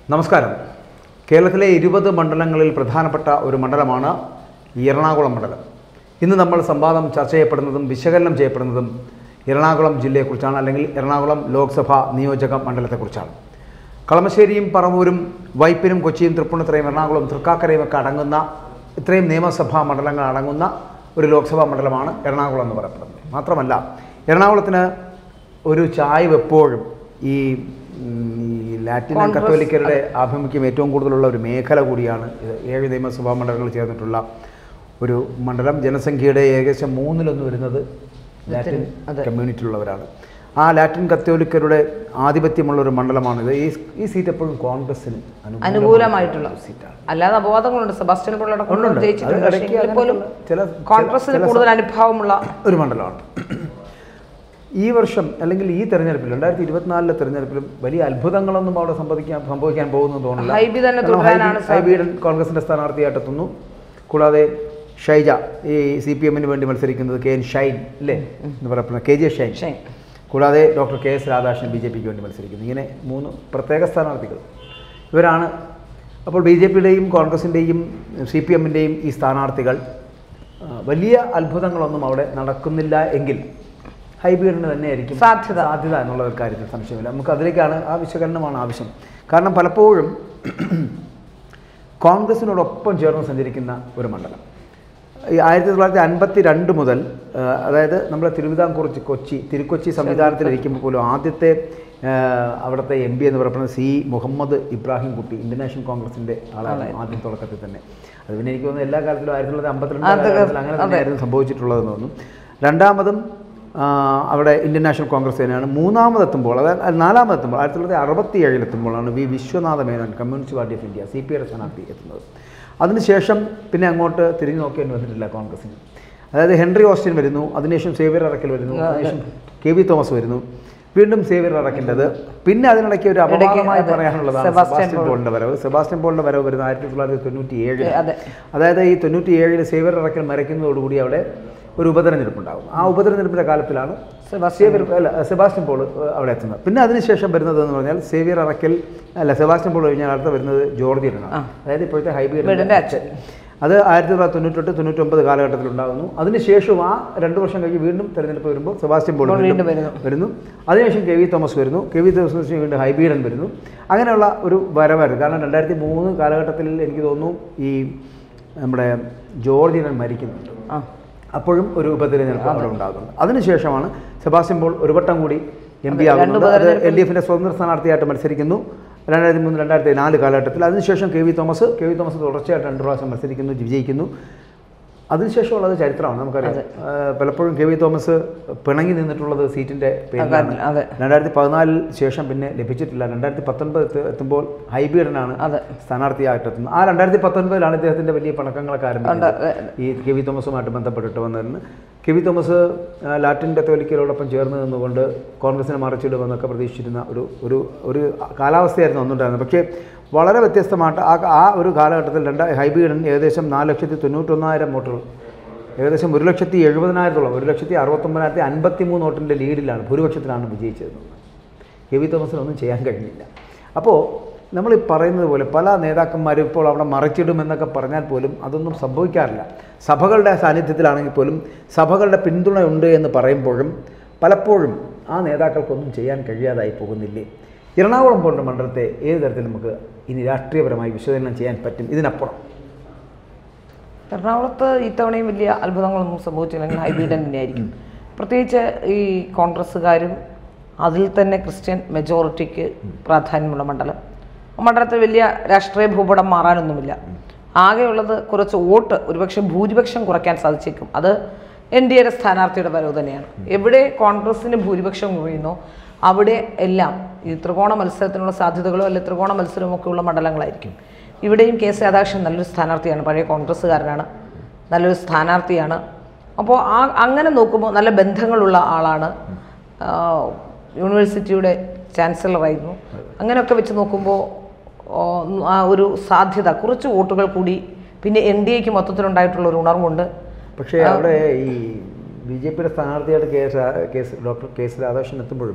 നമസ്കാരം കേരളത്തിലെ ഇരുപത് മണ്ഡലങ്ങളിൽ പ്രധാനപ്പെട്ട ഒരു മണ്ഡലമാണ് ഈ എറണാകുളം മണ്ഡലം ഇന്ന് നമ്മൾ സംവാദം ചർച്ച ചെയ്യപ്പെടുന്നതും വിശകലനം ചെയ്യപ്പെടുന്നതും എറണാകുളം ജില്ലയെക്കുറിച്ചാണ് അല്ലെങ്കിൽ എറണാകുളം ലോക്സഭാ നിയോജക മണ്ഡലത്തെക്കുറിച്ചാണ് കളമശ്ശേരിയും പറവൂരും വൈപ്പിനും കൊച്ചിയും തൃപ്പൂണിത്തുറയും എറണാകുളം തൃക്കാക്കരയും ഒക്കെ അടങ്ങുന്ന ഇത്രയും നിയമസഭാ മണ്ഡലങ്ങൾ അടങ്ങുന്ന ഒരു ലോക്സഭാ മണ്ഡലമാണ് എറണാകുളം എന്ന് പറയപ്പെടുന്നത് മാത്രമല്ല എറണാകുളത്തിന് ഒരു ചായ്വ് എപ്പോഴും ഈ ഉം, ഈ ലാറ്റിൻ കത്തോലിക്കരുടെ ആഭിമുഖ്യം ഏറ്റവും കൂടുതലുള്ള ഒരു മേഖല കൂടിയാണ് ഇത് ഏഴ് നിയമസഭാ മണ്ഡലങ്ങൾ ചേർന്നിട്ടുള്ള ഒരു മണ്ഡലം ജനസംഖ്യയുടെ ഏകദേശം മൂന്നിലൊന്ന് വരുന്നത് ലാറ്റിൻ കമ്മ്യൂണിറ്റിയിലുള്ളവരാണ് ആ ലാറ്റിൻ കത്തോലിക്കരുടെ ആധിപത്യമുള്ള ഒരു മണ്ഡലമാണിത് ഈ ഈ സീറ്റ് എപ്പോഴും കോൺഗ്രസിന് അനുകൂലമായിട്ടുള്ള സീറ്റാണ് അല്ലാതെ അപവാദങ്ങളുണ്ട് സെബാസ്റ്റ്യൻ പിള്ളയുടെ ഉണ്ട്. ജയിച്ചിട്ടുണ്ട് അത് പക്ഷേ ഇടയ്ക്ക് എങ്കിൽ പോലും ചില- കോൺഗ്രസിന് ചില- കൂടുതൽ അനുഭാവമുള്ള ഒരു മണ്ഡലമാണ് ഈ വർഷം അല്ലെങ്കിൽ ഈ തെരഞ്ഞെടുപ്പിൽ രണ്ടായിരത്തി ഇരുപത്തിനാലിലെ തെരഞ്ഞെടുപ്പിലും വലിയ അത്ഭുതങ്ങളൊന്നും അവിടെ സംഭവിക്കാൻ സംഭവിക്കാൻ പോകുന്നു തോന്നുന്നില്ല ഹൈബി തന്നെ കാരണം തുടരാനാണ് ഹൈബി- ഹൈബീഡൻ കോൺഗ്രസിന്റെ സ്ഥാനാർത്ഥിയായിട്ട് എത്തുന്നു കൂടാതെ ഷൈജ ഈ സി പി എമ്മിന് വേണ്ടി മത്സരിക്കുന്നത് കെ എൻ ഷൈൻ അല്ലേ എന്ന് പറയപ്പെടുന്ന കെ ജെ ഷൈൻ ഷൈൻ. കൂടാതെ doctor K S Radhakrishnan B J പിക്ക് വേണ്ടി മത്സരിക്കുന്നു ഇങ്ങനെ മൂന്ന് പ്രത്യേക സ്ഥാനാർത്ഥികൾ ഇവരാണ് അപ്പോൾ ബി ജെ പിയുടെയും കോൺഗ്രസിൻ്റെയും സി പി എമ്മിൻ്റെയും ഈ സ്ഥാനാർത്ഥികൾ ആ, വലിയ അത്ഭുതങ്ങളൊന്നും അവിടെ നടക്കുന്നില്ല എങ്കിൽ ഹൈബ്രിഡിന് തന്നെയായിരിക്കും സാധ്യത. സാധ്യത എന്നുള്ള ഒരു കാര്യത്തിൽ സംശയമില്ല നമുക്ക് അതിലേക്കാണ് ആ വിശകലനമാണ് ആവശ്യം കാരണം പലപ്പോഴും കോൺഗ്രസിനോടൊപ്പം ചേർന്ന് സഞ്ചരിക്കുന്ന ഒരു മണ്ഡലം ഈ ആയിരത്തി തൊള്ളായിരത്തി അൻപത്തി രണ്ട് മുതൽ ആ, അതായത് നമ്മുടെ തിരുവിതാംകൂർ ചി- കൊച്ചി തിരുക്കൊച്ചി സംവിധാനത്തിലിരിക്കുമ്പോൾ പോലും ആദ്യത്തെ ആ, അവിടുത്തെ എം പി എന്ന് പറയുന്നത് സി മുഹമ്മദ് ഇബ്രാഹിം കുട്ടി ഇന്ത്യൻ നാഷണൽ കോൺഗ്രസിൻ്റെ ആളാണ് ആദ്യം തുടക്കത്തിൽ തന്നെ അത് പിന്നെ എനിക്ക് തോന്നുന്നു എല്ലാ കാലത്തിലും ആയിരത്തി തൊള്ളായിരത്തി അമ്പത്തിരണ്ട് അത് കാലഘട്ടത്തിൽ അങ്ങനെ തന്നെയായിരുന്നു സംഭവിച്ചിട്ടുള്ളതെന്ന് തോന്നുന്നു രണ്ടാമതും ആ, അവിടെ ഇന്ത്യൻ നാഷണൽ കോൺഗ്രസ് തന്നെയാണ് മൂന്നാമതെത്തുമ്പോൾ അതായത് നാലാമതെത്തുമ്പോൾ ആയിരത്തി തൊള്ളായിരത്തി അറുപത്തി ഏഴിലെത്തുമ്പോഴാണ് V Viswanatha Menon communist party of India C P ഐയുടെ സ്ഥാനാർത്ഥി എത്തുന്നത് അതിനുശേഷം പിന്നെ അങ്ങോട്ട് തിരിഞ്ഞു നോക്കേണ്ടി വന്നിട്ടില്ല കോൺഗ്രസിന് അതായത് ഹെൻറി ഓസ്റ്റിൻ വരുന്നു അതിനുശേഷം സേവ്യർ അറക്കൽ വരുന്നു അതിനുശേഷം കെ വി തോമസ് വരുന്നു വീണ്ടും സേവ്യർ അറക്കിൻ്റെത് പിന്നെ അതിനിടയ്ക്ക് ഒരു അപവാദമായി അതെ. പറയാനുള്ളതാണ് സെബാസ്റ്റ്യൻ സെബാസ്റ്റ്യൻ പോളിൻ്റെ വരവ് സെബാസ്റ്റ്യൻ പോളിൻ്റെ വരവ് വരുന്നത് ആയിരത്തി തൊള്ളായിരത്തി തൊണ്ണൂറ്റി ഏഴിൽ അതെ. അതായത് ഈ തൊണ്ണൂറ്റി ഏഴിൽ സേവ്യർ അറക്കൽ മരയ്ക്കുന്നതോടുകൂടി അവിടെ ഒരു ഉപതെരഞ്ഞെടുപ്പ് ഉണ്ടാകും ആ ഉപതെരഞ്ഞെടുപ്പിൻ്റെ കാലത്തിലാണ് സെബാസ്റ്റ്യൻ സേവ്യർ അല്ല സെബാസ്റ്റ്യൻ പോൾ ഏഹ്, അവിടെ എത്തുന്നത് പിന്നെ അതിനുശേഷം വരുന്നത് എന്ന് പറഞ്ഞാൽ സേവ്യർ അറക്കൽ അല്ല സെബാസ്റ്റ്യൻ പോൾ കഴിഞ്ഞാൽ അടുത്ത വരുന്നത് ജോർജ് ഇടനാണ് അതായത് ഇപ്പോഴത്തെ ബിഡന്റെ ഹൈബീഡ് അച്ഛൻ. അത് ആയിരത്തി തൊള്ളായിരത്തി തൊണ്ണൂറ്റെട്ട് തൊണ്ണൂറ്റൊമ്പത് കാലഘട്ടത്തിൽ ഉണ്ടാകുന്നു അതിനുശേഷവും ആ രണ്ട് വർഷം കഴിഞ്ഞ് വീണ്ടും തെരഞ്ഞെടുപ്പ് വരുമ്പോൾ സെബാസ്റ്റ്യൻ പോൾ പോൾ വീണ്ടും വീണ്ടും വരുന്നു. വരുന്നു അതിനുശേഷം കെ വി തോമസ് വരുന്നു കെ വി തോമസിന് ശേഷം വീണ്ടും ഹൈബീഡൻ വരുന്നു അങ്ങനെയുള്ള ഒരു വരവായിരുന്നു കാരണം രണ്ടായിരത്തി മൂന്ന് കാലഘട്ടത്തിൽ എനിക്ക് തോന്നുന്നു ഈ നമ്മുടെ ജോർജ് ഇടൻ മരിക്കുന്നുണ്ട് ആ അപ്പോഴും ഒരു ഉപതെരഞ്ഞെടുപ്പ് അവിടെ ഉണ്ടാകുന്നുണ്ട് അതിനുശേഷമാണ് സെബാസ്റ്റ്യൻ പോൾ ഒരു വട്ടം കൂടി എം പി അതെ, ആകുന്നത് രണ്ട് അത് എൽ ഡി എഫിൻ്റെ സ്വതന്ത്ര സ്ഥാനാർത്ഥിയായിട്ട് മത്സരിക്കുന്നു രണ്ടായിരത്തി മൂന്ന് രണ്ടായിരത്തി നാല് കാലഘട്ടത്തിൽ അതിനുശേഷം K V Thomas K V Thomas തുടർച്ചയായിട്ട് രണ്ട് പ്രാവശ്യം മത്സരിക്കുന്നു വിജയിക്കുന്നു അതിനുശേഷമുള്ളത് ചരിത്രമാണ് നമുക്കറിയാം ആ, പലപ്പോഴും കെ വി തോമസ് പിണങ്ങി നിന്നിട്ടുള്ളത് സീറ്റിൻ്റെ പേരിലാണ് അതെ. രണ്ടായിരത്തി പതിനാലിൽ ശേഷം പിന്നെ ലഭിച്ചിട്ടില്ല രണ്ടായിരത്തി പത്തൊൻപത് എത്ത് എത്തുമ്പോൾ ഹൈബീഡനാണ് അതെ. സ്ഥാനാർത്ഥിയായിട്ട് എത്തുന്നത് ആ രണ്ടായിരത്തി പത്തൊൻപതിലാണ് ഇദ്ദേഹത്തിൻ്റെ വലിയ പണക്കങ്ങളൊക്കെ ഉണ്ട്. ആരംഭിക്കുന്നത് ഈ കെ വി തോമസുമായിട്ട് ബന്ധപ്പെട്ടിട്ട് വന്നതിന് കെ വി തോമസ് ആ, ലാറ്റിൻ കത്തോലിക്കരോടൊപ്പം ചേർന്ന് നിന്നുകൊണ്ട് കോൺഗ്രസിനെ മറിച്ചിടുമെന്നൊക്കെ പ്രതീക്ഷിച്ചിരുന്ന ഒരു ഒരു ഒരു കാലാവസ്ഥയായിരുന്നു അന്നുണ്ടായിരുന്നത് പക്ഷേ വളരെ വ്യത്യസ്തമായിട്ട് ആ ആ ഒരു കാലഘട്ടത്തിൽ രണ്ട് ഹൈബീഡൻ ഏകദേശം നാല് ലക്ഷത്തി തൊണ്ണൂറ്റൊന്നായിരം വോട്ടുകൾ ഏകദേശം ഒരു ലക്ഷത്തി എഴുപതിനായിരത്തോളം ഒരു ലക്ഷത്തി അറുപത്തൊമ്പതിനായിരത്തി അൻപത്തി മൂന്ന് വോട്ടിൻ്റെ ലീഡിലാണ് ഭൂരിപക്ഷത്തിലാണ് വിജയിച്ചത് കെ വി തോമസിന് ഒന്നും ചെയ്യാൻ കഴിഞ്ഞില്ല അപ്പോൾ നമ്മൾ ഈ പറയുന്നത് പോലെ പല നേതാക്കന്മാരും ഇപ്പോൾ അവിടെ മറിച്ചിടുമെന്നൊക്കെ പറഞ്ഞാൽ പോലും അതൊന്നും സംഭവിക്കാറില്ല സഭകളുടെ സാന്നിധ്യത്തിലാണെങ്കിൽ പോലും സഭകളുടെ പിന്തുണയുണ്ട് എന്ന് പറയുമ്പോഴും പലപ്പോഴും ആ നേതാക്കൾക്കൊന്നും ചെയ്യാൻ കഴിയാതായി പോകുന്നില്ലേ എറണാകുളം പോലുള്ള മണ്ഡലത്തെ ഏത് തരത്തിൽ നമുക്ക് ഇനി രാഷ്ട്രീയപരമായി വിശകലനം ചെയ്യാൻ പറ്റും ഇതിനപ്പുറം എറണാകുളത്ത് ഇത്തവണയും വലിയ അത്ഭുതങ്ങളൊന്നും സംഭവിച്ചില്ലെങ്കിൽ ഹൈബീഡൻ തന്നെയായിരിക്കും പ്രത്യേകിച്ച് ഈ കോൺഗ്രസ്സുകാരും അതിൽ തന്നെ ക്രിസ്ത്യൻ മെജോറിറ്റിക്ക് പ്രാധാന്യമുള്ള മണ്ഡലം ആ മണ്ഡലത്തിൽ വലിയ രാഷ്ട്രീയ ഭൂപടം മാറാനൊന്നുമില്ല ആകെയുള്ളത് കുറച്ച് വോട്ട് ഒരുപക്ഷെ ഭൂരിപക്ഷം കുറയ്ക്കാൻ സാധിച്ചേക്കും അത് എൻ ഡി എയുടെ സ്ഥാനാർത്ഥിയുടെ വരവ് തന്നെയാണ് എവിടെ കോൺഗ്രസിന് ഭൂരിപക്ഷം കുറയുന്നോ അവിടെ എല്ലാം ഈ ത്രികോണ മത്സരത്തിനുള്ള സാധ്യതകളോ അല്ലെങ്കിൽ ത്രികോണ മത്സരമോ ഒക്കെ ഉള്ള മണ്ഡലങ്ങളായിരിക്കും ഇവിടെയും കെ എസ് രാധാകൃഷ്ണൻ നല്ലൊരു സ്ഥാനാർത്ഥിയാണ് പഴയ കോൺഗ്രസ്സുകാരനാണ് നല്ലൊരു സ്ഥാനാർത്ഥിയാണ് അപ്പോൾ ആ അങ്ങനെ നോക്കുമ്പോൾ നല്ല ബന്ധങ്ങളുള്ള ആളാണ് ആ, യൂണിവേഴ്സിറ്റിയുടെ ചാൻസലറായിരുന്നു അങ്ങനെയൊക്കെ വെച്ച് നോക്കുമ്പോൾ ഓ, ആ ഒരു സാധ്യത കുറച്ച് വോട്ടുകൾ കൂടി പിന്നെ എൻ ഡി എക്ക് മൊത്തത്തിലുണ്ടായിട്ടുള്ള ഒരു ഉണർവുണ്ട് പക്ഷേ അവിടെ ഈ ബി ജെ പിയുടെ സ്ഥാനാർത്ഥിയായിട്ട് കെ എസ് രാ- K S doctor K S Radhakrishnan എത്തുമ്പോഴും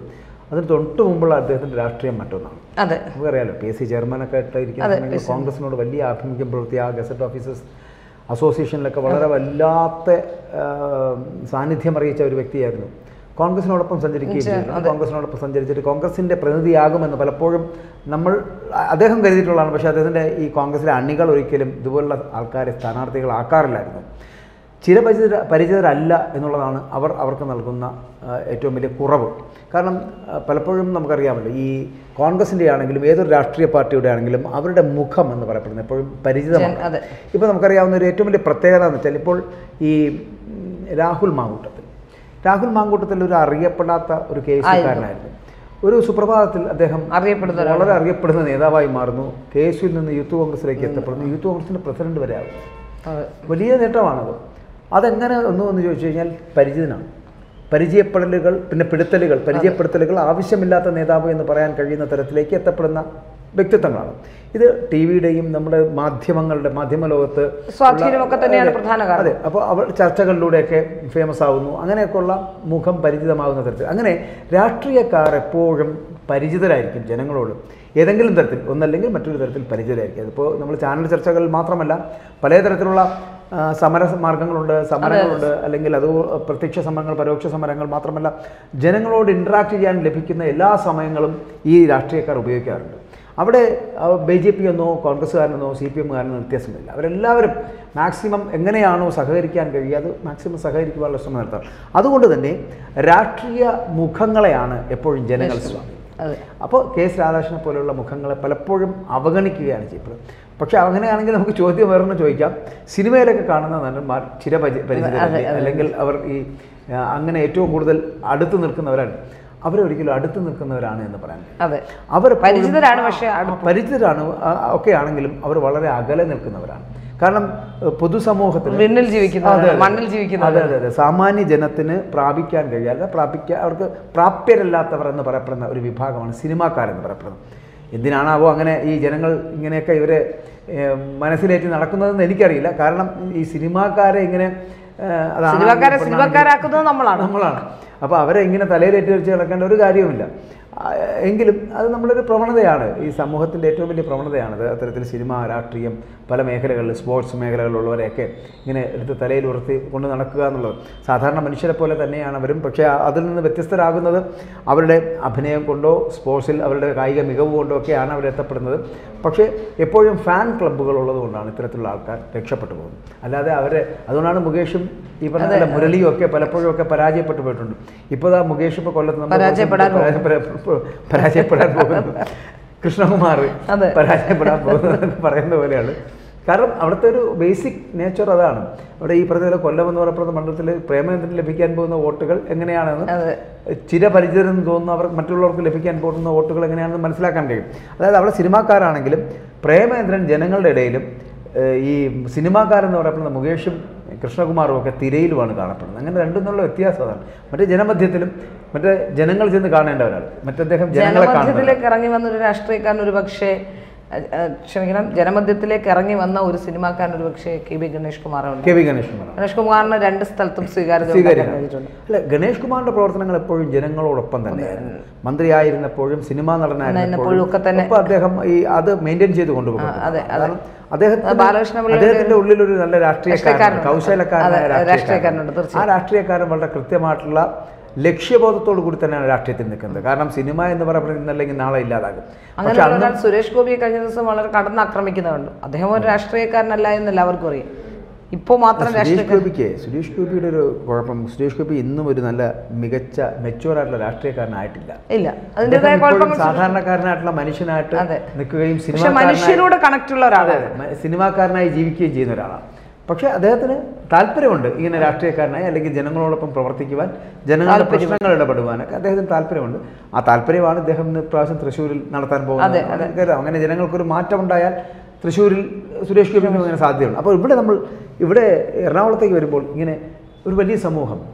അതിന് തൊട്ട് മുമ്പുള്ള അദ്ദേഹത്തിൻ്റെ രാഷ്ട്രീയം മറ്റൊന്നാണ് അതെ നമുക്കറിയാലോ പി എസ് സി ചെയർമാനൊക്കെ ആയിട്ട് ഇരിക്കുന്ന അതെ, സമയത്ത് കോൺഗ്രസിനോട് വലിയ ആഭിമുഖ്യം പുലർത്തിയ ആ ഗസറ്റ് ഓഫീസേഴ്സ് അസോസിയേഷനിലൊക്കെ വളരെ വല്ലാത്ത ആ, സാന്നിധ്യം അറിയിച്ച ഒരു വ്യക്തിയായിരുന്നു കോൺഗ്രസിനോടൊപ്പം സഞ്ചരിക്കുകയും ചെയ്തു കോൺഗ്രസിനോടൊപ്പം സഞ്ചരിച്ചിട്ട് കോൺഗ്രസിൻ്റെ പ്രതിനിധിയാകുമെന്ന് പലപ്പോഴും നമ്മൾ അദ്ദേഹം കരുതിയിട്ടുള്ളതാണ് പക്ഷേ അദ്ദേഹത്തിൻ്റെ ഈ കോൺഗ്രസിലെ അണികൾ ഒരിക്കലും ഇതുപോലുള്ള ആൾക്കാരെ സ്ഥാനാർത്ഥികളാക്കാറില്ലായിരുന്നു ചിരപരിചിത പരിചിതരല്ല എന്നുള്ളതാണ് അവർ അവർക്ക് നൽകുന്ന ആ, ഏറ്റവും വലിയ കുറവ് കാരണം ആ, പലപ്പോഴും നമുക്കറിയാമല്ലോ ഈ കോൺഗ്രസിൻ്റെ ആണെങ്കിലും ഏതൊരു രാഷ്ട്രീയ പാർട്ടിയുടെ ആണെങ്കിലും അവരുടെ മുഖം എന്ന് പറയപ്പെടുന്നത് എപ്പോഴും പരിചിതമാണ് അതെ. ഇപ്പോൾ നമുക്കറിയാവുന്ന ഒരു ഏറ്റവും വലിയ പ്രത്യേകത എന്ന് വെച്ചാൽ ഇപ്പോൾ ഈ ഉം, രാഹുൽ മാങ്കൂട്ടത്തിൽ രാഹുൽ മാങ്കൂട്ടത്തിൽ ഒരു അറിയപ്പെടാത്ത ഒരു കേസുകാരനായിരുന്നു ഒരു സുപ്രഭാതത്തിൽ അദ്ദേഹം അറിയപ്പെടുന്ന ഒരാൾ. വളരെ അറിയപ്പെടുന്ന നേതാവായി മാറുന്നു കെ എസ് യുവിൽ നിന്ന് യൂത്ത് കോൺഗ്രസിലേക്ക് എത്തപ്പെടുന്നു യൂത്ത് കോൺഗ്രസിൻ്റെ പ്രസിഡന്റ് വരെ ആകും അതെ വലിയ നേട്ടമാണത് അതെങ്ങനെ ഒന്നു എന്ന് ചോദിച്ചു കഴിഞ്ഞാൽ പരിചിതനാണ് പരിചയപ്പെടലുകൾ പിന്നെ പിടുത്തലുകൾ പരിചയപ്പെടുത്തലുകൾ ആവശ്യമില്ലാത്ത നേതാവ് എന്ന് പറയാൻ കഴിയുന്ന തരത്തിലേക്ക് എത്തപ്പെടുന്ന വ്യക്തിത്വങ്ങളാണ് ഇത് ടി വിയുടെയും നമ്മുടെ മാധ്യമങ്ങളുടെ മാധ്യമ ലോകത്ത് സ്വാധീനമൊക്കെ തന്നെയാണ് അതെ, പ്രധാന കാരണം. അതെ അപ്പോൾ അവർ ചർച്ചകളിലൂടെയൊക്കെ ഫേമസ് ആവുന്നു അങ്ങനെയൊക്കെയുള്ള മുഖം പരിചിതമാകുന്ന തരത്തിൽ അങ്ങനെ രാഷ്ട്രീയക്കാർ എപ്പോഴും പരിചിതരായിരിക്കും ജനങ്ങളോട് ഏതെങ്കിലും തരത്തിൽ ഒന്നല്ലെങ്കിൽ മറ്റൊരു തരത്തിൽ പരിചിതരായിരിക്കും അതിപ്പോൾ നമ്മൾ ചാനൽ ചർച്ചകളിൽ മാത്രമല്ല പല തരത്തിലുള്ള ആ, സമര മാർഗങ്ങളുണ്ട് സമരങ്ങളുണ്ട് അല്ലെങ്കിൽ അത് പ്രത്യക്ഷ സമരങ്ങൾ പരോക്ഷ സമരങ്ങൾ മാത്രമല്ല ജനങ്ങളോട് ഇൻട്രാക്ട് ചെയ്യാൻ ലഭിക്കുന്ന എല്ലാ സമയങ്ങളും ഈ രാഷ്ട്രീയക്കാർ ഉപയോഗിക്കാറുണ്ട് അവിടെ ബി ജെ പി എന്നോ കോൺഗ്രസ്സുകാരനെന്നോ സി പി എമ്മുകാരനോ വ്യത്യാസമില്ല അവരെല്ലാവരും മാക്സിമം എങ്ങനെയാണോ സഹകരിക്കാൻ കഴിയുക അത് മാക്സിമം സഹകരിക്കുവാനുള്ള ശ്രമം നടത്താറ് അതുകൊണ്ട് തന്നെ രാഷ്ട്രീയ മുഖങ്ങളെയാണ് എപ്പോഴും ജനങ്ങൾ സ്വാധീനിക്കുന്നത് അതെ അപ്പോൾ കെ എസ് രാധാകൃഷ്ണനെ പോലെയുള്ള മുഖങ്ങളെ പലപ്പോഴും അവഗണിക്കുകയാണ് ചെയ്യപ്പെടുന്നത് പക്ഷേ അങ്ങനെയാണെങ്കിൽ നമുക്ക് ചോദ്യം വേറൊന്ന് ചോദിക്കാം സിനിമയിലൊക്കെ കാണുന്ന നടന്മാർ ചിരപരി പരിചിതരല്ലേ അല്ലെങ്കിൽ അവർ ഈ ആ, അങ്ങനെ ഏറ്റവും കൂടുതൽ അടുത്ത് നിൽക്കുന്നവരാണ് അവരൊരിക്കലും അടുത്ത് നിൽക്കുന്നവരാണ് എന്ന് പറയാൻ കഴിയില്ല. അതെ അവർ പരിചിതരാണ് പക്ഷേ പരിചിതരാണ് ആ, ഒക്കെ ആണെങ്കിലും അവർ വളരെ അകലെ നിൽക്കുന്നവരാണ് കാരണം ഏഹ്, പൊതുസമൂഹത്തിൽ വിണ്ണിൽ ജീവിക്കുന്നവരാണ്, അതെ, അതെ. മണ്ണിൽ ജീവിക്കുന്നവരാണ്. അതെ അതെ അതെ സാമാന്യ ജനത്തിന് പ്രാപിക്കാൻ കഴിയാതെ പ്രാപിക്കാൻ അവർക്ക് പ്രാപ്യരല്ലാത്തവർ എന്ന് പറയപ്പെടുന്ന ഒരു വിഭാഗമാണ് സിനിമാക്കാരെന്ന് പറയപ്പെടുന്നത് എന്തിനാണാവോ അങ്ങനെ ഈ ജനങ്ങൾ ഇങ്ങനെയൊക്കെ ഇവരെ ഏഹ്, മനസ്സിലേറ്റി നടക്കുന്നതെന്ന് എനിക്കറിയില്ല കാരണം ഈ സിനിമാക്കാരെ ഇങ്ങനെ ഏഹ്, അതാണ് സിനിമാക്കാരെ പെണ്ണാണെങ്കിൽ സിനിമാക്കാരാക്കുന്നത് നമ്മളാണ് നമ്മളാണ് അപ്പോൾ അവരെ ഇങ്ങനെ തലയിലേറ്റ് വെച്ച് കിടക്കേണ്ട ഒരു കാര്യവുമില്ല ആ, എങ്കിലും അത് നമ്മളൊരു പ്രവണതയാണ് ഈ സമൂഹത്തിൻ്റെ ഏറ്റവും വലിയ പ്രവണതയാണ് അത് അത്തരത്തിൽ സിനിമ രാഷ്ട്രീയം പല മേഖലകളിൽ സ്പോർട്സ് മേഖലകളിലുള്ളവരെയൊക്കെ ഇങ്ങനെ എടുത്ത് തലയിൽ ഉയർത്തി കൊണ്ട് നടക്കുക എന്നുള്ളത് സാധാരണ മനുഷ്യരെ പോലെ തന്നെയാണ് അവരും പക്ഷേ ആ- അതിൽ നിന്ന് വ്യത്യസ്തരാകുന്നത് അവരുടെ അഭിനയം കൊണ്ടോ സ്പോർട്സിൽ അവരുടെ കായിക മികവ് കൊണ്ടോ ഒക്കെയാണ് അവരെത്തപ്പെടുന്നത് പക്ഷേ എപ്പോഴും ഫാൻ ക്ലബ്ബുകൾ ഉള്ളത് കൊണ്ടാണ് ഇത്തരത്തിലുള്ള ആൾക്കാർ രക്ഷപ്പെട്ടു പോകുന്നത് അല്ലാതെ അവരെ അതുകൊണ്ടാണ് മുകേഷും ഈ പറഞ്ഞ പോലെ മുരളിയും ഒക്കെ പലപ്പോഴും ഒക്കെ പരാജയപ്പെട്ടു പോയിട്ടുണ്ട് ഇപ്പോൾ ആ മുകേഷ് ഇപ്പോൾ കൊല്ലത്ത് നമ്മൾ പരാജയപ്പെടാൻ പരാജയപ്പെടാൻ പരാജയപ്പെടാൻ പോകുന്നു കൃഷ്ണകുമാർ അതെ. പരാജയപ്പെടാൻ പോകുന്നത് പറയുന്ന പോലെയാണ് കാരണം അവിടുത്തെ ഒരു ബേസിക് നേച്ചർ അതാണ് അവിടെ ഈ പറഞ്ഞ പോലെ കൊല്ലം എന്ന് പറയപ്പെടുന്ന മണ്ഡലത്തിൽ പ്രേമചന്ദ്രന് ലഭിക്കാൻ പോകുന്ന വോട്ടുകൾ എങ്ങനെയാണെന്ന് അതെ ചിരപരിചിതരെന്ന് തോന്നുന്ന അവർ മറ്റുള്ളവർക്ക് ലഭിക്കാൻ പോകുന്ന വോട്ടുകൾ എങ്ങനെയാണെന്ന് മനസ്സിലാക്കാൻ കഴിയും അതായത് അവിടെ സിനിമാക്കാരാണെങ്കിലും പ്രേമേന്ദ്രൻ ജനങ്ങളുടെ ഇടയിലും ഏഹ്, ഈ സിനിമാക്കാരെന്ന് പറയപ്പെടുന്ന മുകേഷും കൃഷ്ണകുമാറും ഒക്കെ തിരയിലുമാണ് കാണപ്പെടുന്നത് അങ്ങനെ രണ്ടും എന്നുള്ള വ്യത്യാസം അതാണ് മറ്റേ ജനമധ്യത്തിലും മറ്റേ ജനങ്ങൾ ചെന്ന് കാണേണ്ടവരാണ് മറ്റദ്ദേഹം ജനങ്ങളെ കാണുന്നത് ജനമധ്യത്തിലേക്ക് ഇറങ്ങി വന്ന ഒരു രാഷ്ട്രീയക്കാരൻ ഒരു പക്ഷേ അഹ് അഹ് ക്ഷമിക്കണം ജനമധ്യത്തിലേക്ക് ഇറങ്ങി വന്ന ഒരു സിനിമാക്കാരൻ ഒരു പക്ഷേ കെ ബി ഗണേഷ് കുമാറുണ്ട് കെ വി ഗണേഷ് കുമാറാണ് ഗണേഷ് കുമാറിന് രണ്ട് സ്ഥലത്തും സ്വീകാര്യത സ്വീകാര്യത ഉണ്ടാക്കാൻ കഴിഞ്ഞിട്ടുണ്ട് അല്ല ഗണേഷ് കുമാറിന്റെ പ്രവർത്തനങ്ങൾ എപ്പോഴും ജനങ്ങളോടൊപ്പം തന്നെയായിരുന്നു മന്ത്രിയായിരുന്നപ്പോഴും സിനിമാ നടനായിരുന്നപ്പോഴും ഒക്കെ തന്നെ. ഒപ്പം അദ്ദേഹം ഈ അത് മെയിൻറ്റെയിൻ ചെയ്ത് കൊണ്ടുപോകും ആ, അതെ, അതെ. കാരണം അദ്ദേഹത്തിന് ബാലകൃഷ്ണ പിള്ളയുടെ അദ്ദേഹത്തിന്റെ ഉള്ളിൽ ഒരു നല്ല രാഷ്ട്രീയക്കാരൻ രാഷ്ട്രീയക്കാരനുണ്ട്. കൗശലക്കാരനായ അതെ, രാഷ്ട്രീയക്കാരനുണ്ട് രാഷ്ട്രീയക്കാരനുണ്ട്, തീർച്ചയായും. ആ രാഷ്ട്രീയക്കാരൻ വളരെ കൃത്യമായിട്ടുള്ള ലക്ഷ്യബോധത്തോടു കൂടി തന്നെയാണ് രാഷ്ട്രീയത്തിൽ നിൽക്കുന്നത് കാരണം സിനിമ എന്ന് പറയുന്നത് ഇന്നല്ലെങ്കിൽ നാളെ ഇല്ലാതാകും പക്ഷെ അങ്ങനെയുള്ള അന്ന് ഒരാൾ സുരേഷ് ഗോപിയെ കഴിഞ്ഞ ദിവസം വളരെ കടന്നാക്രമിക്കുന്നുണ്ട് അദ്ദേഹം ഒരു രാഷ്ട്രീയക്കാരനല്ല എന്ന് എല്ലാവർക്കും അറിയാം ഇപ്പോൾ മാത്രം സുരേഷ് രാഷ്ട്രീയ ഗോപിക്ക് സുരേഷ് ഗോപിയുടെ ഒരു കുഴപ്പം സുരേഷ് ഗോപി ഇന്നും ഒരു നല്ല മികച്ച മെച്ചുവർ ആയിട്ടുള്ള രാഷ്ട്രീയക്കാരനായിട്ടില്ല ഇല്ല അതിൻ്റെതായ അദ്ദേഹം ഇപ്പോഴും കുഴപ്പങ്ങൾ സാധാരണക്കാരനായിട്ടുള്ള മനുഷ്യനായിട്ട് അതെ. നിൽക്കുകയും പക്ഷെ സിനിമാക്കാരനായി മനുഷ്യരോട് കണക്ട് ഉള്ള അതെ, ഒരാളാണ് അതെ. മ- സിനിമാക്കാരനായി ജീവിക്കുകയും ചെയ്യുന്ന ഒരാളാണ് പക്ഷേ അദ്ദേഹത്തിന് താല്പര്യമുണ്ട് ഇങ്ങനെ രാഷ്ട്രീയക്കാരനായി അല്ലെങ്കിൽ ജനങ്ങളോടൊപ്പം പ്രവർത്തിക്കുവാൻ ജനങ്ങളുടെ പ്രശ്നങ്ങൾ ഇടപെടുവാനൊക്കെ അദ്ദേഹത്തിന് താല്പര്യമുണ്ട് ആ താല്പര്യമാണ് ഇദ്ദേഹം ഇന്ന് പ്രാവശ്യം തൃശ്ശൂരിൽ നടത്താൻ പോകുന്നത് നമുക്കറിയാം. അങ്ങനെ ജനങ്ങൾക്കൊരു മാറ്റം ഉണ്ടായാൽ തൃശ്ശൂരിൽ സുരേഷ് ഗോപിക്കും അങ്ങനെ സാധ്യതയുണ്ട് അപ്പോൾ ഇവിടെ നമ്മൾ ഇവിടെ എറണാകുളത്തേക്ക് വരുമ്പോൾ ഇങ്ങനെ ഒരു വലിയ സമൂഹം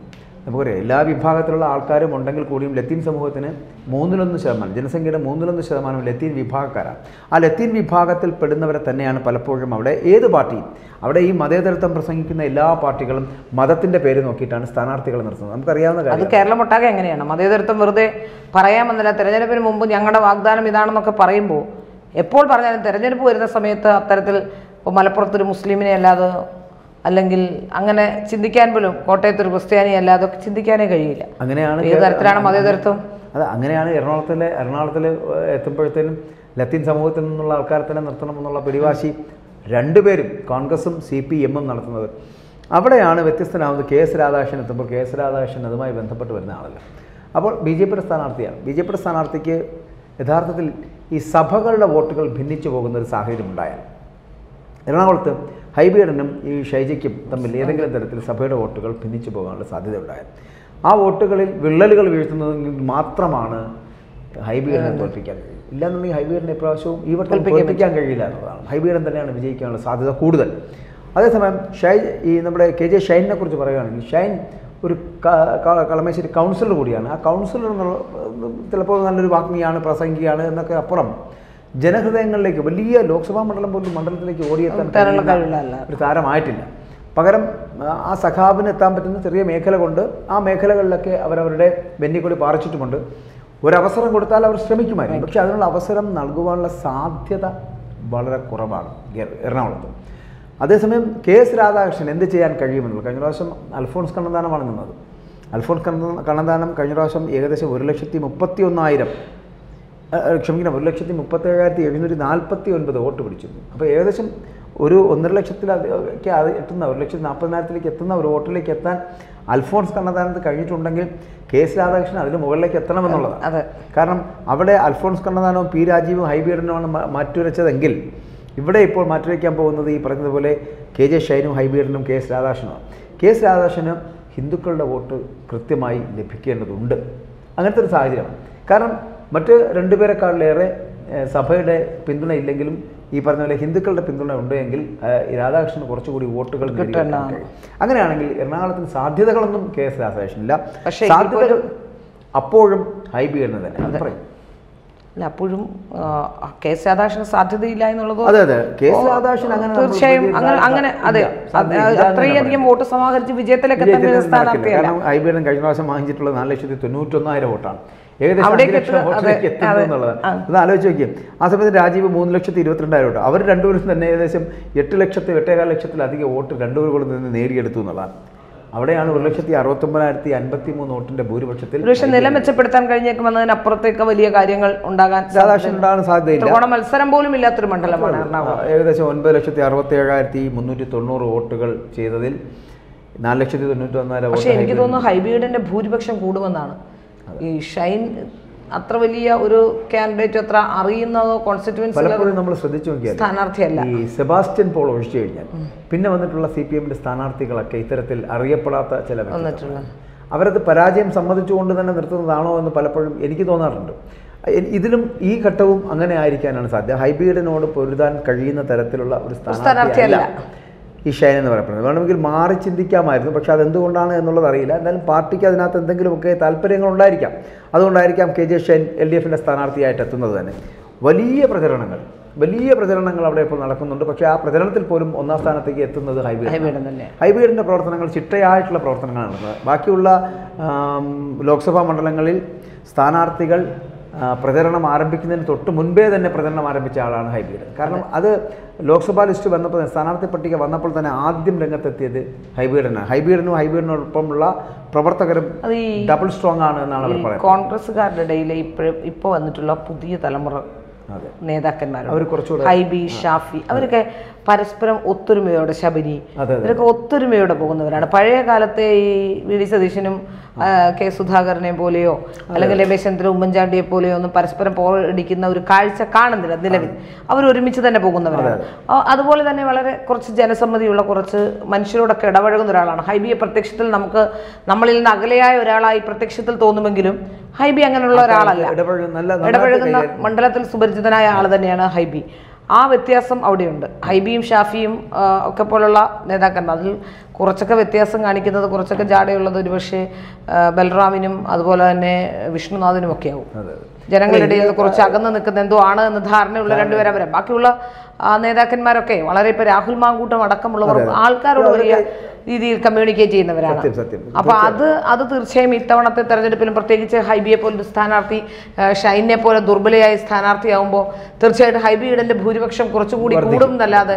നമുക്കറിയാം എല്ലാ വിഭാഗത്തിലുള്ള ആൾക്കാരും ഉണ്ടെങ്കിൽ കൂടിയും ലത്തീൻ സമൂഹത്തിന് മൂന്നിലൊന്ന് ശതമാനം ജനസംഖ്യയുടെ മൂന്നിലൊന്ന് ശതമാനം ലത്തീൻ വിഭാഗക്കാരാണ് ആ ലത്തീൻ വിഭാഗത്തിൽ പെടുന്നവരെ തന്നെയാണ് പലപ്പോഴും അവിടെ ഏത് പാർട്ടിയും അവിടെ ഈ മതേതരത്വം പ്രസംഗിക്കുന്ന എല്ലാ പാർട്ടികളും മതത്തിൻ്റെ പേര് നോക്കിയിട്ടാണ് സ്ഥാനാർത്ഥികളെ നിർത്തുന്നത് നമുക്കറിയാവുന്ന അത് കാര്യം കേരളം ഒട്ടാകെ എങ്ങനെയാണ് മതേതരത്വം വെറുതെ പറയാമെന്നല്ല തെരഞ്ഞെടുപ്പിന് മുമ്പ് ഞങ്ങളുടെ വാഗ്ദാനം ഇതാണെന്നൊക്കെ പറയുമ്പോൾ എപ്പോൾ പറഞ്ഞാലും തെരഞ്ഞെടുപ്പ് വരുന്ന സമയത്ത് അത്തരത്തിൽ ഇപ്പോൾ മലപ്പുറത്തൊരു മുസ്ലിമിനെ അല്ലാതെ അല്ലെങ്കിൽ അങ്ങനെ ചിന്തിക്കാൻ പോലും കോട്ടയത്തൊരു ക്രിസ്ത്യാനി അല്ലാതെ ഒക്കെ ചിന്തിക്കാനേ കഴിയില്ല അങ്ങനെയാണ് ഏത് തരത്തിലാണ് മതേതരത്വം അത് അങ്ങനെയാണ് എറണാകുളത്തിലെ എറണാകുളത്തിൽ എത്തുമ്പോഴത്തേനും ലത്തീൻ സമൂഹത്തിൽ നിന്നുള്ള ആൾക്കാരെ തന്നെ നിർത്തണമെന്നുള്ള പിടിവാശി രണ്ടുപേരും കോൺഗ്രസും സി പി എമ്മും നടത്തുന്നത് അവിടെയാണ് വ്യത്യസ്തനാവുന്നത് കെ എസ് രാധാകൃഷ്ണൻ എത്തുമ്പോൾ കെ എസ് രാധാകൃഷ്ണൻ അതുമായി ബന്ധപ്പെട്ട് വരുന്ന ആളല്ല അപ്പോൾ ബി ജെ പിയുടെ സ്ഥാനാർത്ഥിയാണ് ബി ജെ പിയുടെ സ്ഥാനാർത്ഥിക്ക് യഥാർത്ഥത്തിൽ ഈ സഭകളുടെ വോട്ടുകൾ ഭിന്നിച്ചു പോകുന്ന ഒരു സാഹചര്യം ഉണ്ടായാൽ എറണാകുളത്ത് ഹൈബീഡനും ഈ ഷൈജയ്ക്കും തമ്മിൽ ഏതെങ്കിലും തരത്തിൽ സഭയുടെ വോട്ടുകൾ ഭിന്നിച്ചു പോകാനുള്ള സാധ്യത ഉണ്ടായത് ആ വോട്ടുകളിൽ വിള്ളലുകൾ വീഴ്ത്തുന്നതെങ്കിൽ മാത്രമാണ് ഹൈബീഡനെ തോൽപ്പിക്കാൻ കഴിയും ഇല്ലാന്നുണ്ടെങ്കിൽ ഹൈബീഡനെ ഇപ്രാവശ്യവും ഈ വട്ടം തോൽപ്പിക്കാൻ കഴിയില്ല എന്നതാണ് ഹൈബീഡൻ തന്നെയാണ് വിജയിക്കാനുള്ള സാധ്യത കൂടുതൽ അതേസമയം ഷൈ ഈ നമ്മുടെ കെ ജെ ഷൈനിനെ കുറിച്ച് പറയുകയാണെങ്കിൽ ഷൈൻ ഒരു ക- ക- കളമശ്ശേരി കൗൺസിലർ കൂടിയാണ് ആ കൗൺസിലർ എന്നുള്ള ചിലപ്പോൾ നല്ലൊരു വാഗ്മിയാണ് പ്രസംഗിയാണ് എന്നൊക്കെ അപ്പുറം ജനഹൃദയങ്ങളിലേക്ക് വലിയ ലോക്സഭാ മണ്ഡലം പോലും മണ്ഡലത്തിലേക്ക് ഓടിയെത്താൻ എത്താനുള്ള കഴിയുന്ന കഴിവില്ല ഒരു താരമായിട്ടില്ല പകരം ആ, ആ സഖാവിന് എത്താൻ പറ്റുന്ന ചെറിയ മേഖല കൊണ്ട് ആ മേഖലകളിലൊക്കെ അവരവരുടെ വെന്നിക്കൊടി പാറിച്ചിട്ടുമുണ്ട് ഒരവസരം കൊടുത്താൽ അവർ ശ്രമിക്കുമായിരുന്നു പക്ഷെ അതിനുള്ള അവസരം നൽകുവാനുള്ള സാധ്യത വളരെ കുറവാണ് എ- എറണാകുളത്ത് അതേസമയം കെ എസ് രാധാകൃഷ്ണൻ എന്ത് ചെയ്യാൻ കഴിയുമെന്നുള്ളത് കഴിഞ്ഞ പ്രാവശ്യം അൽഫോൺസ് കണ്ണന്താനമാണ് നിന്നത് അൽഫോൺസ് കണ്ണ കണ്ണന്താനം കഴിഞ്ഞ പ്രാവശ്യം ഏകദേശം ഒരു ലക്ഷത്തി മുപ്പത്തി ഒന്നായിരം ഏഹ്, ഏഹ്, ക്ഷമിക്കണം ഒരു ലക്ഷത്തി മുപ്പത്തേഴായിരത്തി എഴുന്നൂറ്റി നാൽപ്പത്തി ഒൻപത് വോട്ട് പിടിച്ചിരുന്നു അപ്പോൾ ഏകദേശം ഒരു ഒന്നര ലക്ഷത്തിലേക്ക് അത് എത്തുന്ന ഒരു ലക്ഷത്തി നാൽപ്പതിനായിരത്തിലേക്ക് എത്തുന്ന ഒരു വോട്ടിലേക്ക് എത്താൻ അൽഫോൺസ് കണ്ണദാനത്ത് കഴിഞ്ഞിട്ടുണ്ടെങ്കിൽ കെ എസ് രാധാകൃഷ്ണൻ അതിന് മുകളിലേക്ക് എത്തണമെന്നുള്ളതാണ് അതെ കാരണം അവിടെ അൽഫോൺസ് കണ്ണദാനവും പി രാജീവും ഹൈബീഡനുമാണ് മ- മാറ്റുരച്ചതെങ്കിൽ ഇവിടെ ഇപ്പോൾ മാറ്റുരയ്ക്കാൻ പോകുന്നത് ഈ പറഞ്ഞതുപോലെ കെ ജെ ഷൈനും ഹൈബീഡനും കെ എസ് രാധാകൃഷ്ണനുമാണ് കെ എസ് രാധാകൃഷ്ണന് ഹിന്ദുക്കളുടെ വോട്ട് കൃത്യമായി ലഭിക്കേണ്ടതുണ്ട് അങ്ങനത്തെ ഒരു സാഹചര്യമാണ് കാരണം മറ്റ് രണ്ടുപേരെക്കാളിലേറെ ഏഹ്, സഭയുടെ പിന്തുണ ഇല്ലെങ്കിലും ഈ പറഞ്ഞ പോലെ ഹിന്ദുക്കളുടെ പിന്തുണ ഉണ്ടെങ്കിൽ ഏഹ്, ഈ രാധാകൃഷ്ണന് കുറച്ചുകൂടി വോട്ടുകൾ നേടിയെടുക്കാൻ കിട്ടാനാണ്. കഴിയും. അങ്ങനെയാണെങ്കിൽ എറണാകുളത്തിന് സാധ്യതകളൊന്നും കെ എസ് രാധാകൃഷ്ണനില്ല പക്ഷേ എങ്കിൽ സാധ്യതകൾ അപ്പോഴും ഹൈബീഡന് തന്നെ അത് പറയും അല്ല അപ്പോഴും ആ, കെ എസ് രാധാകൃഷ്ണൻ സാധ്യതയില്ല എന്നുള്ളത് അതെ അതെ കെ എസ് രാധാകൃഷ്ണൻ അങ്ങനെ നമ്മൾ തീർച്ചയായും വലിയ അങ്ങനെ സാധ്യത അങ്ങനെ അതെ ഇല്ല. സാധ്യത അത് ഇല്ല എന്ന് അത്രയും തന്നെ അധികം പറയാം. വോട്ട് സമാഹരിച്ച് വിജയത്തിലേക്ക് എത്താൻ വിജയത്തിന് കഴിയുന്ന നടക്കില്ല. സ്ഥാനാർത്ഥിയല്ല കാരണം ഐബിഎൻ കഴിഞ്ഞ പ്രാവശ്യം വാങ്ങിച്ചിട്ടുള്ളത് നാല് ലക്ഷത്തി തൊണ്ണൂറ്റൊന്നായിരം വോട്ടാണ് ഏകദേശം അഞ്ച് അവിടേക്ക് ലക്ഷം എത്തുന്ന- വോട്ടിലേക്ക് അതെ, എത്തുന്നു അതെ. എന്നുള്ളതാണ് ആ. അത് ആലോചിച്ച് നോക്കിയും ആ സമയത്ത് രാജീവ് മൂന്ന് ലക്ഷത്തി ഇരുപത്തിരണ്ടായിരം വോട്ട് അവർ രണ്ടുപേരും തന്നെ ഏകദേശം എട്ട് ലക്ഷത്തി എട്ടേകാൽ ലക്ഷത്തിലധികം വോട്ട് രണ്ടുപേരും നിന്ന് നേടിയെടുത്തു എന്നുള്ളതാണ് അവിടെയാണ് ഒരു ലക്ഷത്തി അറുപത്തൊമ്പതിനായിരത്തി അൻപത്തി മൂന്ന് വോട്ടിന്റെ ഭൂരിപക്ഷത്തിൽ ഒരുപക്ഷെ നില മെച്ചപ്പെടുത്താൻ കഴിഞ്ഞേക്കുമെന്നതിനപ്പുറത്തേക്ക് വലിയ കാര്യങ്ങൾ ഉണ്ടാകാൻ രാധാകൃഷ്ണൻ ഉണ്ടാകാൻ സാധ്യതയില്ല ത്രികോണ മത്സരം പോലും ഇല്ലാത്തൊരു മണ്ഡലമാണ് എറണാകുളം ആ, ഏകദേശം ഒൻപത് ലക്ഷത്തി അറുപത്തി ഏഴായിരത്തി മുന്നൂറ്റി തൊണ്ണൂറ് വോട്ടുകൾ ചെയ്തതിൽ നാല് ലക്ഷത്തി തൊണ്ണൂറ്റി ഒന്നായിരം പക്ഷെ വോട്ട് എനിക്ക് തോന്നുന്നു ഹൈബീഡിന്റെ ഭൂരിപക്ഷം കൂടുമെന്നാണ് ഈ ഷൈൻ അത്ര വലിയ ഒരു കാൻഡിഡേറ്റ് അത്ര അറിയുന്നതോ കോൺസ്റ്റിറ്റ്യുവൻസി പലപ്പോഴും നമ്മൾ ശ്രദ്ധിച്ചു നോക്കിയാൽ സ്ഥാനാർത്ഥിയല്ല ഈ സെബാസ്റ്റ്യൻ പോൾ ഒഴിച്ചു കഴിഞ്ഞാൽ പിന്നെ വന്നിട്ടുള്ള സി പി എമ്മിന്റെ സ്ഥാനാർത്ഥികളൊക്കെ ഇത്തരത്തിൽ അറിയപ്പെടാത്ത ചില വ്യക്തിത്വങ്ങളാണ്. വന്നിട്ടുള്ള അവരത് പരാജയം സമ്മതിച്ചുകൊണ്ട് തന്നെ നിർത്തുന്നതാണോ എന്ന് പലപ്പോഴും എനിക്ക് തോന്നാറുണ്ട് എ- ഇതിലും ഈ ഘട്ടവും അങ്ങനെ ആയിരിക്കാനാണ് സാധ്യത ഹൈബീഡിനോട് പൊരുതാൻ കഴിയുന്ന തരത്തിലുള്ള ഒരു സ്ഥാനാർത്ഥിയല്ല. സ്ഥാനാർത്ഥിയല്ല ഈ ഷൈൻ എന്ന് പറയപ്പെടുന്നത് വേണമെങ്കിൽ മാറി ചിന്തിക്കാമായിരുന്നു പക്ഷെ അതെന്തുകൊണ്ടാണ് എന്നുള്ളത് അറിയില്ല എന്തായാലും പാർട്ടിക്ക് അതിനകത്ത് എന്തെങ്കിലുമൊക്കെ താല്പര്യങ്ങൾ ഉണ്ടായിരിക്കാം അതുകൊണ്ടായിരിക്കാം K J Shine L D എഫിൻ്റെ സ്ഥാനാർത്ഥിയായിട്ട് എത്തുന്നത് തന്നെ വലിയ പ്രചരണങ്ങൾ വലിയ പ്രചരണങ്ങൾ അവിടെ ഇപ്പോൾ നടക്കുന്നുണ്ട് പക്ഷേ ആ പ്രചരണത്തിൽ പോലും ഒന്നാം സ്ഥാനത്തേക്ക് എത്തുന്നത് ഹൈബീഡ് ഹൈബീഡൻ തന്നെ ഹൈബീഡിൻ്റെ പ്രവർത്തനങ്ങൾ ചിട്ടയായിട്ടുള്ള പ്രവർത്തനങ്ങളാണ് നടക്കുന്നത് ബാക്കിയുള്ള ആം, ലോക്സഭാ മണ്ഡലങ്ങളിൽ സ്ഥാനാർത്ഥികൾ ആ, പ്രചരണം ആരംഭിക്കുന്നതിന് തൊട്ട് മുൻപേ തന്നെ പ്രചരണം ആരംഭിച്ച ആളാണ് ഹൈബീഡ് കാരണം അത് ലോക്സഭാ ലിസ്റ്റ് വന്നപ്പോൾ സാനാർത്ഥി പട്ടിക വന്നപ്പോൾ തന്നെ ആദ്യം രംഗത്തെത്തിയത് ഹൈബീഡനാണ് ഹൈബീഡിനും ഹൈബീഡിനോടൊപ്പമുള്ള പ്രവർത്തകരും അത് ഈ ഡബിൾ സ്ട്രോങ് ആണ് എന്നാണ് അവർ ഈ പറയുന്നത് കോൺഗ്രസ്സുകാരുടെ ഇടയിൽ ഇപ്പോഴും ഇപ്പോൾ വന്നിട്ടുള്ള പുതിയ തലമുറ അതെ നേതാക്കന്മാരുണ്ട് അവർ കുറച്ചുകൂടെ ഹൈബി ഷാഫി അവരൊക്കെ പരസ്പരം ഒത്തൊരുമയോടെ ശബരി അതെ, അതെ. ഇവരൊക്കെ ഒത്തൊരുമയോടെ പോകുന്നവരാണ് പഴയ കാലത്തെ ഈ വി ഡി സതീശനും ആ, കെ സുധാകരനെ പോലെയോ അല്ലെങ്കിൽ രമേശ് ചന്ദ്ര ഉമ്മൻചാണ്ടിയെ പോലെയോ ഒന്നും പരസ്പരം പോരടിക്കുന്ന ഒരു കാഴ്ച കാണുന്നില്ല നിലവിൽ അവർ ഒരുമിച്ച് തന്നെ പോകുന്നവരാണ് ആ, അതുപോലെ തന്നെ വളരെ കുറച്ച് ജനസമ്മതിയുള്ള കുറച്ച് മനുഷ്യരോടൊക്കെ ഇടപഴകുന്ന ഒരാളാണ് ഹൈബിയെ പ്രത്യക്ഷത്തിൽ നമുക്ക് നമ്മളിൽ നിന്ന് അകലെയായ ഒരാളായി പ്രത്യക്ഷത്തിൽ തോന്നുമെങ്കിലും ഹൈബി അങ്ങനെയുള്ള ഒരാളല്ല ഇടപഴകുന്ന നല്ല നന്നായിട്ട് ഇടപഴകുന്ന കൈകാര്യം- മണ്ഡലത്തിൽ സുപരിചിതനായ ആൾ തന്നെയാണ് ഹൈബി ആ വ്യത്യാസം അവിടെയുണ്ട് ഹൈബിയും ഷാഫിയും ആ, ഒക്കെ പോലുള്ള നേതാക്കന്മാർ അതിൽ കുറച്ചൊക്കെ വ്യത്യാസം കാണിക്കുന്നത് കുറച്ചൊക്കെ ജാടയുള്ളത് ഒരുപക്ഷെ ആ, ബൽറാമിനും അതുപോലെ തന്നെ വിഷ്ണുനാഥിനും ഒക്കെ ആവും അതെ അതെ ജനങ്ങളുടെ ഇടയിൽ കുറച്ച് അകന്ന് നിൽക്കുന്ന എന്തോ ആണ് എന്ന് ധാരണയുള്ള രണ്ടുപേരെ വരാം ബാക്കിയുള്ള ആ, നേതാക്കന്മാരൊക്കെ വളരെ ഇപ്പൊ രാഹുൽ മാങ്കൂട്ടം അടക്കമുള്ളവർ ആൾക്കാരോട് വലിയ രീതിയിൽ കമ്മ്യൂണിക്കേറ്റ് ചെയ്യുന്നവരാണ് സത്യം സത്യം അപ്പൊ അത് അത് തീർച്ചയായും ഇത്തവണത്തെ തെരഞ്ഞെടുപ്പിലും പ്രത്യേകിച്ച് ഹൈബിയെ പോലൊരു സ്ഥാനാർത്ഥി ആ, ഷൈനെ പോലെ ദുർബലയായ സ്ഥാനാർത്ഥിയാവുമ്പോൾ തീർച്ചയായിട്ടും ഹൈബി ഈഡന്റെ ഭൂരിപക്ഷം കുറച്ചുകൂടി കൂടും എന്നല്ലാതെ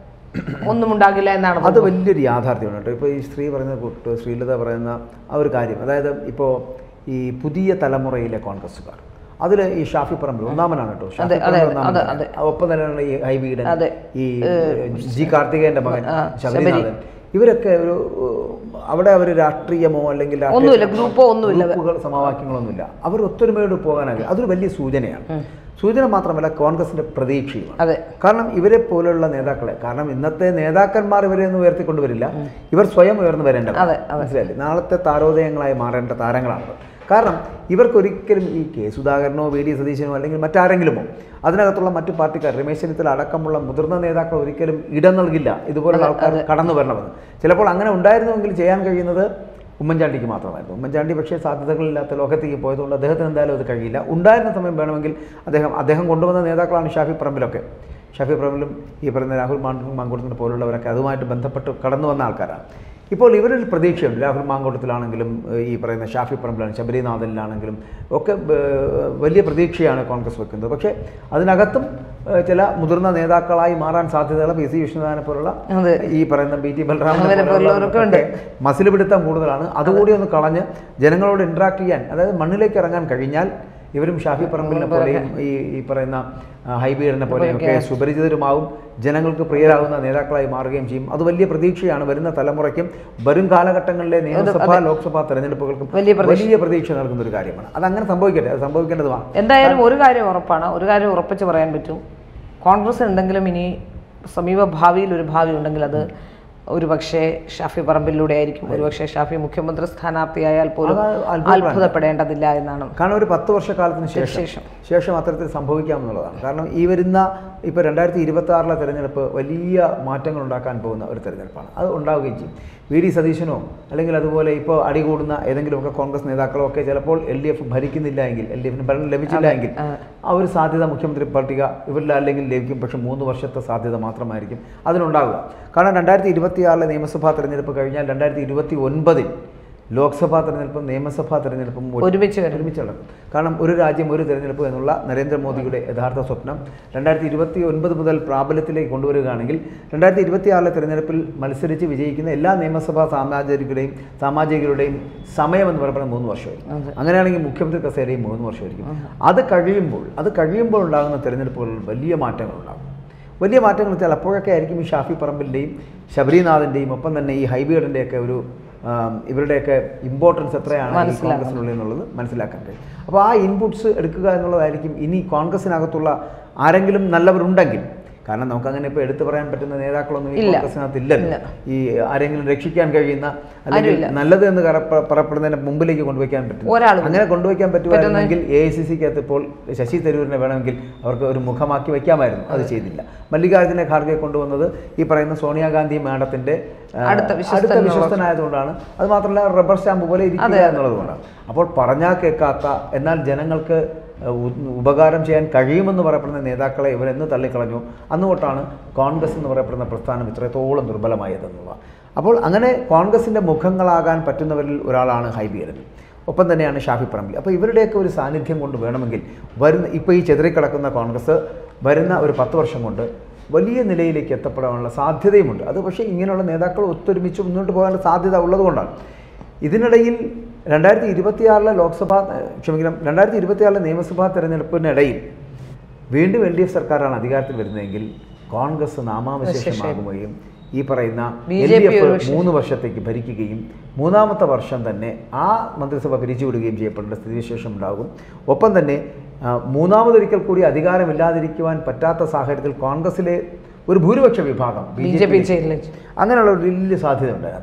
ഒന്നും ഉണ്ടാകില്ല എന്നാണ് അത് വലിയൊരു യാഥാർത്ഥ്യമാണ് കേട്ടോ ഇപ്പോൾ ഈ സ്ത്രീ പറയുന്ന കൂട്ട് ശ്രീലത പറയുന്ന ആ ഒരു കാര്യം അതായത് ഇപ്പോൾ ഈ പുതിയ തലമുറയിലെ കോൺഗ്രസ്സുകാർ അതിൽ ഈ ഷാഫി പറമ്പിൽ ഒന്നാമനാണ് കേട്ടോ ഷാഫി അതെ, പറമ്പിൽ അതെ, ഒന്നാമനാണ്. അതെ. ഒപ്പം തന്നെയാണ് ഈ ഹൈബീഡൻ അതെ. ഈ ജി കാർത്തികേയന്റെ മകൻ ആ, ശബരിനാഥൻ ഇവരൊക്കെ ഒരു അവിടെ അവർ രാഷ്ട്രീയമോ അല്ലെങ്കിൽ രാഷ്ട്രീയ ഒന്നുമില്ല, ഗ്രൂപ്പോ ഒന്നുമില്ല. ഗ്രൂപ്പുകൾ സമവാക്യങ്ങളൊന്നുമില്ല അവർ ഒത്തൊരുമയോട് പോകാനാകില്ല അതൊരു വലിയ സൂചനയാണ് സൂചന മാത്രമല്ല കോൺഗ്രസിന്റെ പ്രതീക്ഷയുമാണ് അതെ കാരണം ഇവരെ പോലുള്ള നേതാക്കളെ കാരണം ഇന്നത്തെ നേതാക്കന്മാർ ഇവരെ ഒന്നും ഉയർത്തിക്കൊണ്ടുവരില്ല ഇവർ സ്വയം ഉയർന്നു വരേണ്ടത് അതെ, മനസ്സിലായില്ലേ നാളത്തെ താരോദയങ്ങളായി മാറേണ്ട താരങ്ങളാണ് കാരണം ഇവർക്കൊരിക്കലും ഈ കെ സുധാകരനോ വി ഡി സതീശനോ അല്ലെങ്കിൽ മറ്റാരെങ്കിലുമോ അതിനകത്തുള്ള മറ്റു പാർട്ടിക്കാർ രമേശ് ചെന്നിത്തല അടക്കമുള്ള മുതിർന്ന നേതാക്കൾ ഒരിക്കലും ഇടം നൽകില്ല ഇതുപോലുള്ള ആൾക്കാർ കടന്നു വരണമെന്ന് ചിലപ്പോൾ അങ്ങനെ ഉണ്ടായിരുന്നുവെങ്കിൽ ചെയ്യാൻ കഴിയുന്നത് ഉമ്മൻചാണ്ടിക്ക് മാത്രമായിരുന്നു ഉമ്മൻചാണ്ടി പക്ഷേ സാധ്യതകളില്ലാത്ത ലോകത്തേക്ക് പോയതുകൊണ്ട് അദ്ദേഹത്തിന് എന്തായാലും അത് കഴിയില്ല ഉണ്ടായിരുന്ന സമയം വേണമെങ്കിൽ അദ്ദേഹം അദ്ദേഹം കൊണ്ടുവന്ന നേതാക്കളാണ് ഷാഫി പറമ്പിലൊക്കെ ഷാഫി പറമ്പിലും ഈ പറയുന്ന രാഹുൽ മാങ്കൂട്ടത്തിനെ പോലുള്ളവരൊക്കെ അതുമായിട്ട് ബന്ധപ്പെട്ട് കടന്നു വന്ന ആൾക്കാരാണ് ഇപ്പോൾ ഇവരിൽ പ്രതീക്ഷയുണ്ട് രാഹുൽ മാങ്കോട്ടത്തിലാണെങ്കിലും ഏഹ്, ഈ പറയുന്ന ഷാഫി പറമ്പിലാണ് ശബരിനാഥനിലാണെങ്കിലും ഒക്കെ ഏഹ്, വലിയ പ്രതീക്ഷയാണ് കോൺഗ്രസ് വെക്കുന്നത് പക്ഷേ അതിനകത്തും ഏഹ്, ചില മുതിർന്ന നേതാക്കളായി മാറാൻ സാധ്യതയുള്ള പി സി വിഷ്ണുനാഥനെ പോലുള്ള അതെ. ഈ പറയുന്ന ബി ടി അവരെ ബലറാമനെ പോലുള്ളവരൊക്കെ ഉണ്ട്. മസിൽ പിടുത്തം കൂടുതലാണ് അതുകൂടി ഒന്ന് കളഞ്ഞ് ജനങ്ങളോട് ഇന്ററാക്ട് ചെയ്യാൻ അതായത് മണ്ണിലേക്ക് ഇറങ്ങാൻ കഴിഞ്ഞാൽ ഇവരും ഷാഫി പറമ്പിലിനെ പോലെയും ഈ ഈ പറയുന്ന ആ, ഹൈബീഡിനെ പോലെയും ഒക്കെ സുപരിചിതരുമാവും ജനങ്ങൾക്ക് പ്രിയരാകുന്ന നേതാക്കളായി മാറുകയും ചെയ്യും അത് വലിയ പ്രതീക്ഷയാണ് വരുന്ന തലമുറയ്ക്കും വരും കാലഘട്ടങ്ങളിലെ നിയമസഭാ ലോക്സഭാ തെരഞ്ഞെടുപ്പുകൾക്കും വലിയ വലിയ പ്രതീക്ഷ നൽകുന്ന ഒരു കാര്യമാണ് അത് അങ്ങനെ സംഭവിക്കട്ടെ അത് സംഭവിക്കേണ്ടതുമാണ് എന്തായാലും ഒരു കാര്യം ഉറപ്പാണ് ഒരു കാര്യം ഉറപ്പിച്ച് പറയാൻ പറ്റും കോൺഗ്രസ് ഉണ്ടെങ്കിലും ഇനി സമീപ ഭാവിയിൽ ഒരു ഭാവി ഉണ്ടെങ്കിൽ അത് ഒരു പക്ഷേ ഷാഫി പറമ്പിലൂടെ ആയിരിക്കും ഒരു പക്ഷേ ഷാഫി മുഖ്യമന്ത്രി സ്ഥാനാർത്ഥിയായാൽ പോലും അത് അത്ഭുതപ്പെടേണ്ട. അത്ഭുതപ്പെടേണ്ടതില്ല എന്നാണ് കാരണം ഒരു പത്ത് വർഷക്കാലത്തിന് ശേഷം ശേഷം. ശേഷം അത്തരത്തിൽ സംഭവിക്കാമെന്നുള്ളതാണ് കാരണം ഈ വരുന്ന ഇപ്പോൾ രണ്ടായിരത്തി ഇരുപത്തി ആറിലെ തെരഞ്ഞെടുപ്പ് വലിയ മാറ്റങ്ങൾ ഉണ്ടാക്കാൻ പോകുന്ന ഒരു തെരഞ്ഞെടുപ്പാണ് അത് ഉണ്ടാവുകയും ചെയ്യും വി ഡി സതീശനോ അല്ലെങ്കിൽ അതുപോലെ ഇപ്പോൾ അടികൂടുന്ന ഏതെങ്കിലുമൊക്കെ കോൺഗ്രസ് നേതാക്കളോ ഒക്കെ ചിലപ്പോൾ എൽ ഡി എഫ് ഭരിക്കുന്നില്ല എങ്കിൽ എൽ ഡി എഫിന് ഭരണം ലഭിച്ചില്ല എങ്കിൽ ആ ഒരു സാധ്യത മുഖ്യമന്ത്രി പട്ടിക ഇവരിൽ അല്ലെങ്കിൽ ലഭിക്കും പക്ഷേ മൂന്ന് വർഷത്തെ സാധ്യത മാത്രമായിരിക്കും അതിനുണ്ടാവുക കാരണം രണ്ടായിരത്തി ഇരുപത്തിയാറിലെ നിയമസഭാ തെരഞ്ഞെടുപ്പ് കഴിഞ്ഞാൽ രണ്ടായിരത്തി ഇരുപത്തി ഒൻപതിൽ ലോക്സഭാ തെരഞ്ഞെടുപ്പും നിയമസഭാ തെരഞ്ഞെടുപ്പും ഒരുമിച്ച് വരും ഒരുമിച്ച് നടക്കും കാരണം ഒരു രാജ്യം ഒരു തെരഞ്ഞെടുപ്പ് എന്നുള്ള നരേന്ദ്രമോദിയുടെ യഥാർത്ഥ സ്വപ്നം രണ്ടായിരത്തി ഇരുപത്തി ഒൻപത് മുതൽ പ്രാബല്യത്തിലേക്ക് കൊണ്ടുവരികയാണെങ്കിൽ രണ്ടായിരത്തി ഇരുപത്തി ആറിലെ തെരഞ്ഞെടുപ്പിൽ മത്സരിച്ച് വിജയിക്കുന്ന എല്ലാ നിയമസഭാ സാമാജികരുടെയും സാമാജികരുടെയും സമയം എന്ന് പറയുന്നത് മൂന്ന് വർഷമായിരിക്കും അങ്ങനെയാണെങ്കിൽ മുഖ്യമന്ത്രി കസേരയും മൂന്ന് വർഷമായിരിക്കും അത് കഴിയുമ്പോൾ അത് കഴിയുമ്പോൾ ഉണ്ടാകുന്ന തെരഞ്ഞെടുപ്പുകളിൽ വലിയ മാറ്റങ്ങൾ ഉണ്ടാകും വലിയ മാറ്റങ്ങൾ വെച്ചാൽ അപ്പോഴൊക്കെ ആയിരിക്കും ഈ ഷാഫി പറമ്പിൻ്റെയും ശബരിനാഥൻ്റെയും ഒപ്പം തന്നെ ഈ ഹൈബിയുടെയൊക്കെ ഒരു ആം, ഇവരുടെയൊക്കെ ഇമ്പോർട്ടൻസ് എത്രയാണ് ഈ കോൺഗ്രസിനുള്ളിൽ എന്നുള്ളത് മനസ്സിലാക്കാൻ കഴിയും അപ്പോൾ ആ ഇൻപുട്സ് എടുക്കുക എന്നുള്ളതായിരിക്കും ഇനി കോൺഗ്രസിനകത്തുള്ള ആരെങ്കിലും നല്ലവരുണ്ടെങ്കിൽ കാരണം നമുക്ക് അങ്ങനെ ഇപ്പോൾ എടുത്തു പറയാൻ പറ്റുന്ന നേതാക്കളൊന്നും ഈ ഇല്ല. കോൺഗ്രസിനകത്ത് ഇല്ലല്ലോ ഈ ആരെങ്കിലും രക്ഷിക്കാൻ കഴിയുന്ന അല്ലെങ്കിൽ ആരുമില്ല. നല്ലത് എന്ന് കറപ്പ- പറയപ്പെടുന്നതിന് മുമ്പിലേക്ക് കൊണ്ടുവയ്ക്കാൻ പറ്റും ഒരാളും അങ്ങനെ കൊണ്ടുവയ്ക്കാൻ പറ്റുമായിരുന്നെങ്കിൽ എ ഐ സി സിക്കകത്ത് ഇപ്പോൾ ശശി തരൂരിനെ വേണമെങ്കിൽ അവർക്ക് ഒരു മുഖമാക്കി വയ്ക്കാമായിരുന്നു അത് ചെയ്തില്ല മല്ലികാർജ്ജുന ഖാർഗെ കൊണ്ടുവന്നത് ഈ പറയുന്ന സോണിയാഗാന്ധി മാഡത്തിന്റെ ആ, അടുത്ത വിശ്വസ്തൻ അടുത്ത വിശ്വസ്തനായതുകൊണ്ടാണ് അത് മാത്രമല്ല റബ്ബർ സ്റ്റാമ്പ് പോലെ ഇരിക്കുക എന്നുള്ളതുകൊണ്ടാണ് അപ്പോൾ പറഞ്ഞാൽ കേൾക്കാത്ത എന്നാൽ ജനങ്ങൾക്ക് ഉ- ഉപകാരം ചെയ്യാൻ കഴിയുമെന്ന് പറയപ്പെടുന്ന നേതാക്കളെ ഇവരെന്ന് തള്ളിക്കളഞ്ഞു അന്ന് തൊട്ടാണ് കോൺഗ്രസ് എന്ന് പറയപ്പെടുന്ന പ്രസ്ഥാനം ഇത്രത്തോളം ദുർബലമായതെന്നുള്ളത് അപ്പോൾ അങ്ങനെ കോൺഗ്രസിൻ്റെ മുഖങ്ങളാകാൻ പറ്റുന്നവരിൽ ഒരാളാണ് ഹൈബിയരൻ ഒപ്പം തന്നെയാണ് ഷാഫി പറമ്പിൽ അപ്പോൾ ഇവരുടെയൊക്കെ ഒരു സാന്നിധ്യം കൊണ്ട് വേണമെങ്കിൽ വരുന്ന ഇപ്പോൾ ഈ ചെതറിക്കിടക്കുന്ന കോൺഗ്രസ് വരുന്ന ഒരു പത്ത് വർഷം കൊണ്ട് വലിയ നിലയിലേക്ക് എത്തപ്പെടാനുള്ള സാധ്യതയുമുണ്ട് അത് പക്ഷേ ഇങ്ങനെയുള്ള നേതാക്കൾ ഒത്തൊരുമിച്ച് മുന്നോട്ട് പോകാനുള്ള സാധ്യത ഉള്ളതുകൊണ്ടാണ് ഇതിനിടയിൽ രണ്ടായിരത്തി ഇരുപത്തിയാറിലെ ലോക്സഭാ ഏഹ്, ക്ഷമിക്കണം രണ്ടായിരത്തി ഇരുപത്തിയാറിലെ നിയമസഭാ തെരഞ്ഞെടുപ്പിനിടയിൽ വീണ്ടും എൽ ഡി എഫ് സർക്കാരാണ് അധികാരത്തിൽ വരുന്നതെങ്കിൽ കോൺഗ്രസ് നാമാവശേഷമാകുകയും ഈ പറയുന്ന B L J D P F ഒരുപക്ഷെ- മൂന്ന് വർഷത്തേക്ക് ഭരിക്കുകയും മൂന്നാമത്തെ വർഷം തന്നെ ആ മന്ത്രിസഭ പിരിച്ചുവിടുകയും ചെയ്യപ്പെടേണ്ട സ്ഥിതിവിശേഷം ഉണ്ടാകും ഒപ്പം തന്നെ ആ, മൂന്നാമതൊരിക്കൽ കൂടി അധികാരമില്ലാതിരിക്കുവാൻ പറ്റാത്ത സാഹചര്യത്തിൽ കോൺഗ്രസിലെ ഒരു ഭൂരിപക്ഷ വിഭാഗം ബി ജെ പി ചെയ്യില്ല അങ്ങനെയുള്ള ഒരു വലിയ സാധ്യത ഉണ്ട് അതിനകത്ത്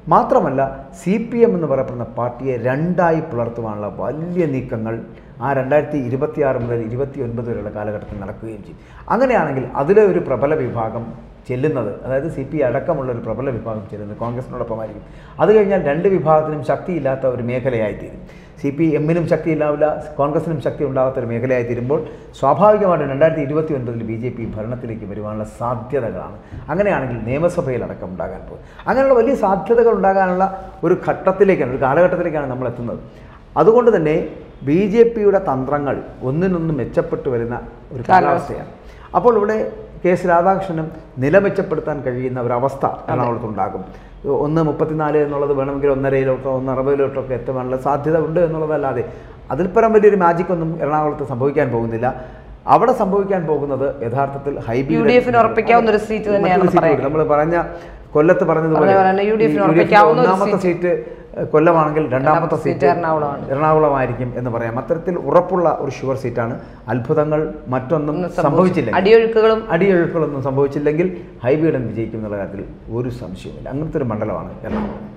മാത്രമല്ല സി പി എം എന്ന് പറയപ്പെടുന്ന പാർട്ടിയെ രണ്ടായി പിളർത്തുവാനുള്ള വലിയ നീക്കങ്ങൾ ആ രണ്ടായിരത്തി ഇരുപത്തിയാറ് മുതൽ ഇരുപത്തി ഒൻപത് വരെയുള്ള കാലഘട്ടത്തിൽ നടക്കുകയും ചെയ്യും അങ്ങനെയാണെങ്കിൽ അതിലെ ഒരു പ്രബല വിഭാഗം ചെല്ലുന്നത് അതായത് സി പി അടക്കമുള്ള ഒരു പ്രബല വിഭാഗം ചെല്ലുന്നത് കോൺഗ്രസിനോടൊപ്പമായിരിക്കും അത് കഴിഞ്ഞാൽ രണ്ട് വിഭാഗത്തിനും ശക്തിയില്ലാത്ത ഒരു മേഖലയായിത്തീരും സി പി എമ്മിനും ശക്തി ഉണ്ടാവില്ല കോൺഗ്രസിനും ശക്തി ഉണ്ടാകാത്ത ഒരു മേഖലയായി തീരുമ്പോൾ സ്വാഭാവികമായിട്ടും രണ്ടായിരത്തി ഇരുപത്തി ഒൻപതിൽ ബി ജെ പി ഭരണത്തിലേക്ക് വരുവാനുള്ള സാധ്യതകളാണ് അങ്ങനെയാണെങ്കിൽ നിയമസഭയിലടക്കം ഉണ്ടാകാൻ പോകും അങ്ങനെയുള്ള വലിയ സാധ്യതകൾ ഉണ്ടാകാനുള്ള ഒരു ഘട്ടത്തിലേക്കാണ് ഒരു കാലഘട്ടത്തിലേക്കാണ് നമ്മൾ എത്തുന്നത് അതുകൊണ്ട് തന്നെ ബി ജെ പിയുടെ തന്ത്രങ്ങൾ ഒന്നിനൊന്ന് മെച്ചപ്പെട്ടു വരുന്ന ഒരു കാലാവസ്ഥയാണ് അപ്പോൾ ഇവിടെ കെ എസ് രാധാകൃഷ്ണനും നില മെച്ചപ്പെടുത്താൻ കഴിയുന്ന ഒരവസ്ഥ എറണാകുളത്തുണ്ടാകും ഒന്ന് മുപ്പത്തിനാല് എന്നുള്ളത് വേണമെങ്കിൽ ഒന്നരയിലോട്ടോ ഒന്ന് അറുപതിലോട്ടോ ഒക്കെ എത്തുവാനുള്ള സാധ്യത ഉണ്ട് എന്നുള്ളതല്ലാതെ അതിൽ പരം വലിയൊരു മാജിക് ഒന്നും എറണാകുളത്ത് സംഭവിക്കാൻ പോകുന്നില്ല അവിടെ സംഭവിക്കാൻ പോകുന്നത് യഥാർത്ഥത്തിൽ ഹൈബി യു ഡി എഫിന് ഉറപ്പിക്കാവുന്ന ഒരു സീറ്റ് തന്നെയാണ് പറയുന്നത് നമ്മൾ പറഞ്ഞ കൊല്ലത്ത് പറഞ്ഞതുപോലെ പറഞ്ഞ പോലെ യു ഡി എഫിന് ഈ ഉറപ്പിക്കാവുന്ന ഒരു ഒന്നാമത്തെ സീറ്റ് ഏഹ്, കൊല്ലമാണെങ്കിൽ രണ്ടാമത്തെ സീറ്റ് സീറ്റ് എറണാകുളമാണ്. എറണാകുളമായിരിക്കും എന്ന് പറയാം അത്തരത്തിൽ ഉറപ്പുള്ള ഒരു ഷുവർ സീറ്റാണ് അത്ഭുതങ്ങൾ മറ്റൊന്നും ഒന്നും സംഭവിച്ചില്ല അടിയൊഴുക്കുകളും അടിയൊഴുക്കുകളൊന്നും സംഭവിച്ചില്ലെങ്കിൽ ഹൈബീഡൻ വിജയിക്കും എന്നുള്ള കാര്യത്തിൽ ഒരു സംശയവുമില്ല അങ്ങനത്തെ ഒരു മണ്ഡലമാണ് എറണാകുളം